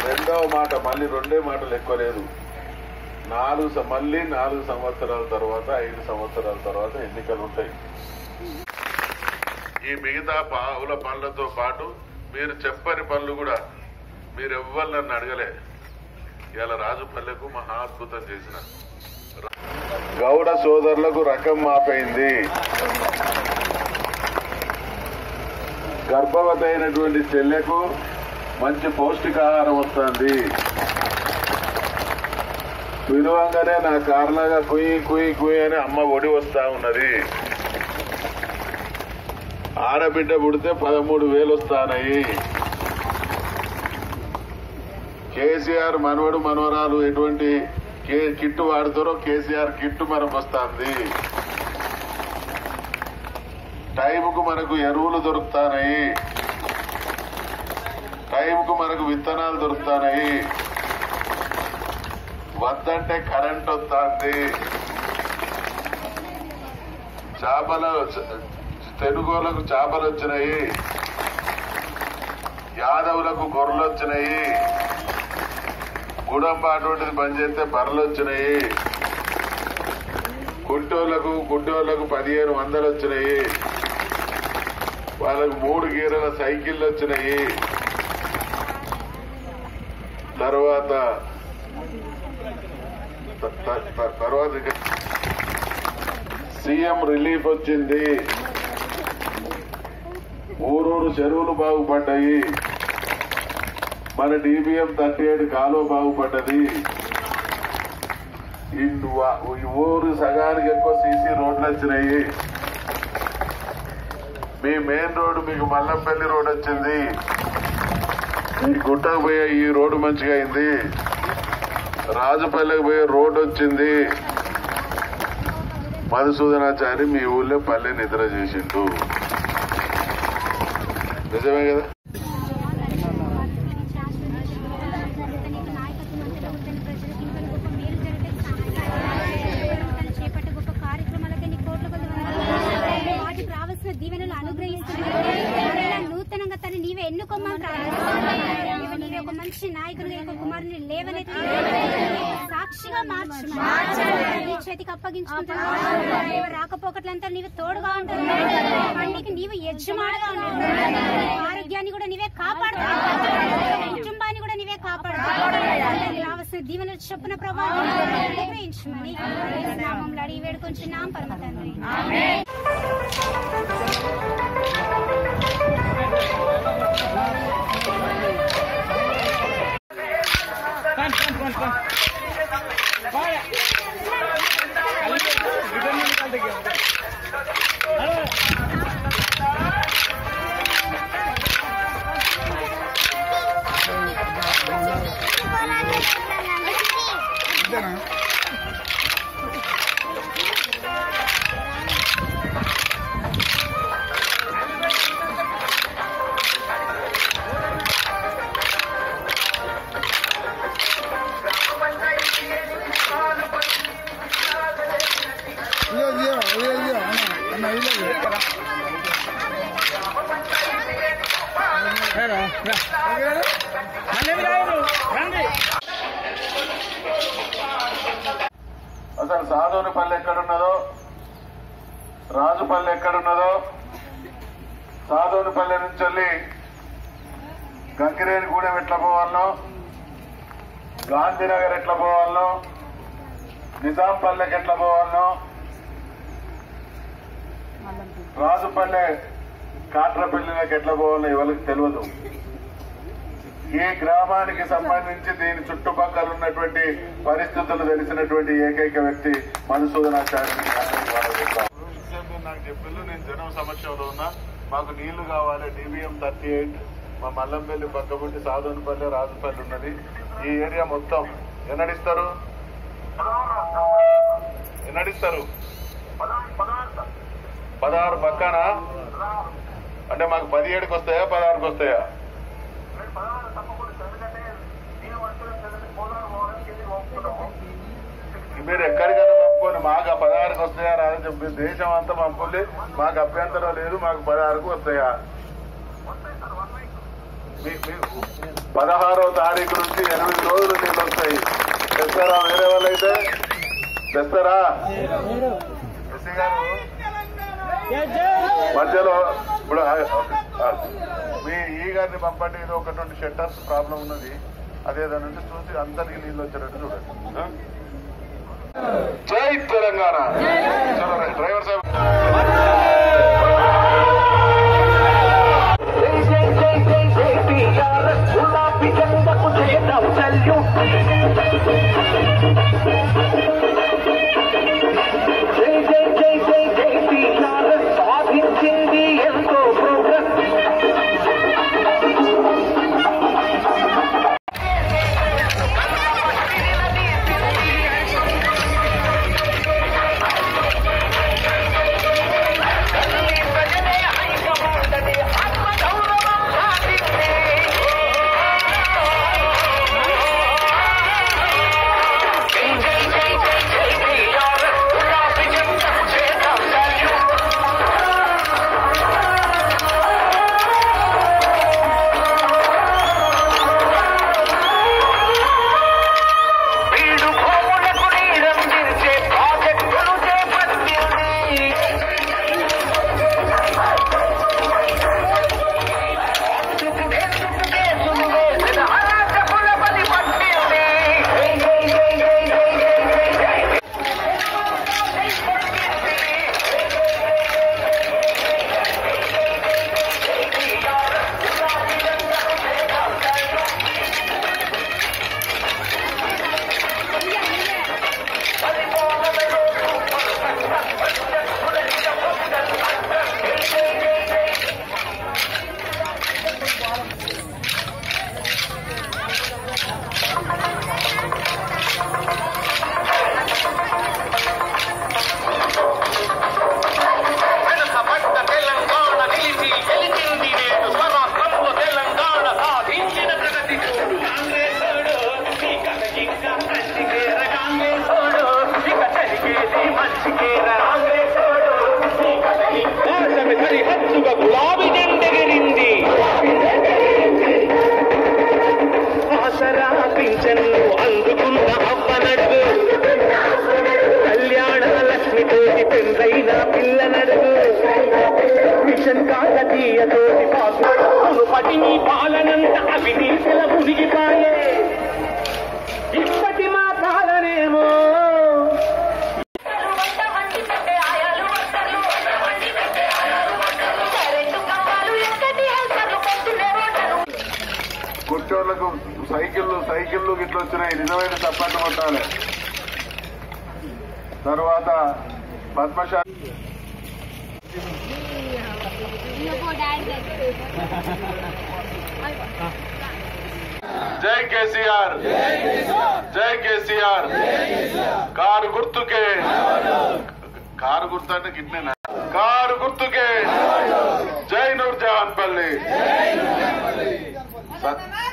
రెండవ మాట మళ్ళీ రెండే మాటలు ఎక్కువ లేదు నాలుగు సం- మళ్ళీ నాలుగు సంవత్సరాల తర్వాత ఐదు సంవత్సరాల తర్వాత ఎన్నికలు ఉంటాయి ఈ మిగతా పావుల పనులతో పాటు మీరు చెప్పని పనులు కూడా మీరు ఎవ్వరు నన్ను అడగలే ఇలా రాజుపల్లెకు మహా అద్భుతం చేసిన గౌడ సోదరులకు రకం మాపైంది గర్భవతి అయినటువంటి చెల్లెకు మంచి పౌష్టికాహారం వస్తుంది పిలువంగానే నా కారణంగా కుయ్యి కుయ్యి కుయ్యి అని అమ్మ ఒడి వస్తా ఉన్నది ఆడబిడ్డ పుడితే పదమూడు వేలు వస్తానయి కేసీఆర్ మనవడు మనవరాలు ఎటువంటి కే- కిట్టు వాడుతారో కేసీఆర్ కిట్టు మనకు వస్తుంది టైంకు మనకు ఎరువులు దొరుకుతాయి టైంకు మనకు విత్తనాలు దొరుకుతాయి వద్దంటే కరెంట్ వస్తుంది చేపలు తెలుగులకు చేపలు వచ్చినాయి యాదవులకు గొర్రెలు వచ్చినాయి గుడంబ అటువంటిది పనిచేస్తే బర్రెలు వచ్చినాయి కుంటోళ్లకు గుడ్డోళ్లకు పదిహేను వందలు వచ్చినాయి వాళ్ళకు మూడు గీరల సైకిళ్ళు వచ్చినాయి తర్వాత త- త- త- తర్వాత ఇక సీఎం రిలీఫ్ వచ్చింది ఊరూరు చెరువులు బాగుపడ్డాయి మన డీబీఎం థర్టీ ఎయిట్ కాలువ బాగుపడ్డది ఈ వా- ఈ ఊరు సగానికి ఎక్కువ సీసీ రోడ్లు వచ్చినాయి మీ మెయిన్ రోడ్డు మీకు మల్లంపల్లి రోడ్ వచ్చింది ఈ గుట్టకు పోయే ఈ రోడ్డు మంచిగా అయింది రాజపల్లికి పోయే రోడ్డు వచ్చింది మధుసూదనాచారి మీ ఊళ్ళో పల్లె నిద్ర చేసిండు నిజమే కదా వాటికి రావాల్సిన దీవెనలు అనుగ్రహిస్తున్నాయి నూతనంగా తను నీవే ఎన్నుకోమని ప్రార్థిస్తున్నాను నీవే ఒక మంచి నాయకునిగా ఒక కుమారుని లేవనెత్తి సాక్షిగా మార్చు నీ చేతికి అప్పగించుకుంటున్నావు రాకపోకట్లంతా నీవు తోడుగా ఉంటున్నావు బండికి నీవు యజమానుగా ఉంటున్నావు ఆరోగ్యాన్ని కూడా నీవే కాపాడుతున్నావు కుటుంబాన్ని కూడా నీవే కాపాడుతున్నావు రావాల్సిన దీవెనలు చొప్పున ప్రభావం అనుగ్రహించమని నామంలో అడిగి వేడుకొంచున్నాం పరమ తండ్రి ఇయ్యో ఇయ్యో ఇయ్యో ఇయ్యో అన్న అన్న ఇయ్యో అసలు సాధువునిపల్లి ఎక్కడున్నదో రాజుపల్లి ఎక్కడున్నదో సాధువునిపల్లి నుంచి వెళ్ళి గంగిరేనిగూడెం ఎట్లా పోవాలనో గాంధీనగర్ ఎట్లా పోవాలనో నిజాంపల్లెకి ఎట్లా పోవాలనో రాజుపల్లె కాట్రపల్లికి ఎట్లా పోవాలో ఎవరికి తెలియదు ఈ గ్రామానికి సంబంధించి దీని చుట్టుపక్కల ఉన్నటువంటి పరిస్థితులు తెలిసినటువంటి ఏకైక వ్యక్తి మధుసూదనాచార్య నాకు చెప్పిల్లు నేను జనం సమక్షంలో ఉన్నా మాకు నీళ్లు కావాలి డిబిఎం థర్టీ ఎయిట్ మా మల్లంపల్లి పక్కబుంటి సాధునిపల్లి రాజుపల్లి ఉన్నది ఈ ఏరియా మొత్తం ఎన్నడిస్తారు ఎన్నడిస్తారు పదహారు పక్కన అంటే మాకు పదిహేడుకి వస్తాయా పదహారుకి వస్తాయా మీరు ఎక్కడికైనా పంపుకొని మాకు ఆ పదహారుకి వస్తాయా రాదని చెప్పి దేశం అంతా పంపుల్ని మాకు అభ్యంతరం లేదు మాకు పదహారుకు వస్తాయా మీ- మీ- పదహారో తారీఖు నుంచి ఎనిమిది రోజులు నీళ్ళు వస్తాయి తెస్తారా వేరే వాళ్ళైతే తెస్తారా ఎస్సీ గారు మధ్యలో ఇప్పుడు ఆ- ఆ, మీ ఈ గారిని పంపండి ఇది ఒకటి రెండు షట్టర్స్ ప్రాబ్లం ఉన్నది అదేదాని నుంచి చూసి అందరికి నీళ్ళు వచ్చేటట్టు చూడండి ఆ? జై తెలంగాణ చలో రైట్. డ్రైవర్ సాబ్ సాధించింది ఎంతో ప్రోగ్రెస్ వీడు భూములకు నీరందించే ప్రాజెక్టులు చేపట్టింది కేసులు వేసిన అరాచకుల పని పట్టింది వెనుకబడ్డ తెలంగాణ నిలిచి గెలిచింది నేడు స్వరాష్ట్రంలో తెలంగాణ సాధించిన ప్రగతి చూడు కాంగ్రెసోడు ఈ కథకింకా మంచికేర కాంగ్రెసోడు ఇక జరిగేది మంచికేర కాంగ్రెసోడు ఈ కథకింకా సరిహద్దుగా గులాబీ జెండెగిరింది ఆసరా పింఛన్ను అందుకున్న అవ్వనడుగు కళ్యాణ లక్ష్మితోటి పెందైన పిల్లనడుగు మిషన్ కాకతీయతోటి పాసు పటి నీ పాలనంత అవినీతిల మునిగిపాయే ఇప్పటి మా పాలనేమో కుట్టోళ్లకు సైకిళ్ళు సైకిళ్ళు గిట్ల వచ్చినాయి నిజమైన చప్పట్లు కొట్టాలి తర్వాత పద్మశాలి జై కేసీఆర్ జై కేసీఆర్ కారు గుర్తుకే కారు గుర్తు అంటే గిట్నేనా కారు గుర్తుకే జై నూర్ జహాన్ పల్లి సత్-